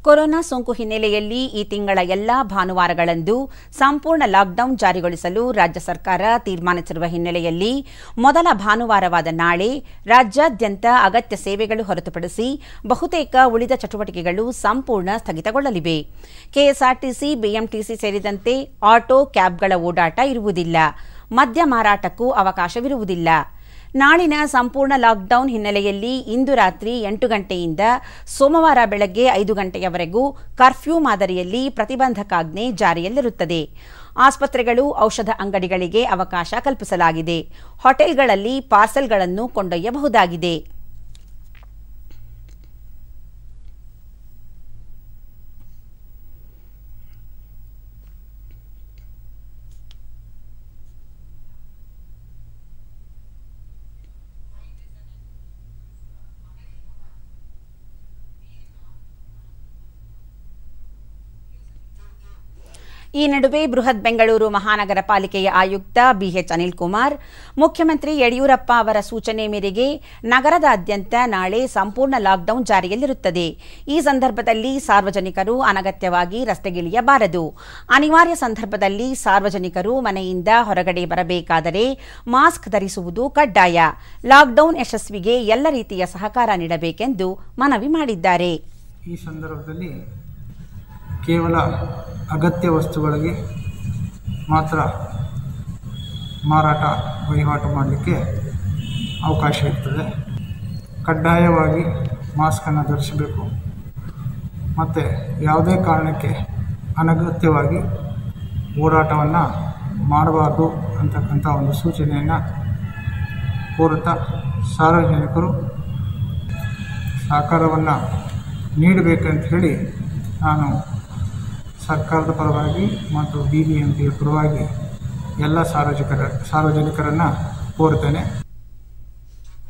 corona ಸೋಂಕು ಹಿನ್ನೆಲೆಯಲ್ಲಿ ಈ ತಿಂಗಳ ಎಲ್ಲಾ ಭಾನುವಾರಗಳಂದು ಸಂಪೂರ್ಣ ಲಾಕ್ಡೌನ್ ಜಾರಿಗೊಳಿಸಲು ರಾಜ್ಯ ಸರ್ಕಾರ ತೀರ್ಮಾನಿಸಿರುವ ಹಿನ್ನೆಲೆಯಲ್ಲಿ ಮೊದಲ ಭಾನುವಾರವಾದ ನಾಳೆ ರಾಜ್ಯಾದ್ಯಂತ ಅಗತ್ಯ ಸೇವೆಗಳು ಹೊರತುಪಡಿಸಿ ಬಹುತೇಕ ಉಳಿದ ಚಟುವಟಿಕೆಗಳು ಸಂಪೂರ್ಣ ಸ್ಥಗಿತಗೊಳ್ಳಲಿವೆ ಕೆಎಸ್ಆರ್ಟಿಸಿ ಬಿಎಂಟಿಸಿ ಸೇರಿದಂತೆ ಆಟೋ ಕ್ಯಾಬ್ಗಳ ಓಡಾಟ ಇರುವುದಿಲ್ಲ ಮದ್ಯ ಮಾರಾಟಕ್ಕೂ ಅವಕಾಶವಿರುವುದಿಲ್ಲ ನಾಳಿನ ಸಂಪೂರ್ಣ ಲಾಕ್ಡೌನ್ ಹಿನ್ನೆಲೆಯಲ್ಲಿ ಇಂದು ರಾತ್ರಿ ಎಂಟು ಗಂಟೆಯಿಂದ ಸೋಮವಾರ ಬೆಳಗ್ಗೆ ಐದು ಗಂಟೆಯವರೆಗೂ ಕರ್ಫ್ಯೂ ಮಾದರಿಯಲ್ಲಿ ಪ್ರತಿಬಂಧಕಾಜ್ಞೆ ಜಾರಿಯಲ್ಲಿರುತ್ತದೆ ಆಸ್ಪತ್ರೆಗಳು ಔಷಧ ಅಂಗಡಿಗಳಿಗೆ ಅವಕಾಶ ಕಲ್ಪಿಸಲಾಗಿದೆ ಹೋಟೆಲ್ಗಳಲ್ಲಿ ಪಾರ್ಸೆಲ್ಗಳನ್ನು ಕೊಂಡೊಯ್ಯಬಹುದಾಗಿದೆ ಈ ನಡುವೆ ಬೃಹತ್ ಬೆಂಗಳೂರು ಮಹಾನಗರ ಪಾಲಿಕೆಯ ಆಯುಕ್ತ ಬಿಎಚ್ ಅನಿಲ್ ಕುಮಾರ್ ಮುಖ್ಯಮಂತ್ರಿ ಯಡಿಯೂರಪ್ಪ ಅವರ ಸೂಚನೆ ಮೇರೆಗೆ ನಗರದಾದ್ಯಂತ ನಾಳೆ ಸಂಪೂರ್ಣ ಲಾಕ್ಡೌನ್ ಜಾರಿಯಲ್ಲಿರುತ್ತದೆ ಈ ಸಂದರ್ಭದಲ್ಲಿ ಸಾರ್ವಜನಿಕರು ಅನಗತ್ಯವಾಗಿ ರಸ್ತೆಗಿಳಿಯಬಾರದು ಅನಿವಾರ್ಯ ಸಂದರ್ಭದಲ್ಲಿ ಸಾರ್ವಜನಿಕರು ಮನೆಯಿಂದ ಹೊರಗಡೆ ಬರಬೇಕಾದರೆ ಮಾಸ್ಕ್ ಧರಿಸುವುದು ಕಡ್ಡಾಯ ಲಾಕ್ಡೌನ್ ಯಶಸ್ವಿಗೆ ಎಲ್ಲ ರೀತಿಯ ಸಹಕಾರ ನೀಡಬೇಕೆಂದು ಮನವಿ ಮಾಡಿದ್ದಾರೆ ಈ ಸಂದರ್ಭದಲ್ಲಿ ಕೇವಲ ಅಗತ್ಯ ವಸ್ತುಗಳಿಗೆ ಮಾತ್ರ ಮಾರಾಟ ವಹಿವಾಟು ಮಾಡಲಿಕ್ಕೆ ಅವಕಾಶ ಇರ್ತದೆ ಕಡ್ಡಾಯವಾಗಿ ಮಾಸ್ಕನ್ನು ಧರಿಸಬೇಕು ಮತ್ತು ಯಾವುದೇ ಕಾರಣಕ್ಕೆ ಅನಗತ್ಯವಾಗಿ ಓಡಾಟವನ್ನು ಮಾಡಬಾರ್ದು ಅಂತಕ್ಕಂಥ ಒಂದು ಸೂಚನೆಯನ್ನು ಕೋರುತ್ತಾ ಸಾರ್ವಜನಿಕರು ಸಹಕಾರವನ್ನು ನೀಡಬೇಕಂತ ಹೇಳಿ ನಾನು ಸರ್ಕಾರದ ಪರವಾಗಿ ಮತ್ತು ಬಿ ಬಿ ಎಂ ಪಿಯ ಪರವಾಗಿ ಎಲ್ಲ ಸಾರ್ವಜನಿಕರ ಸಾರ್ವಜನಿಕರನ್ನು ಕೋರುತ್ತೇನೆ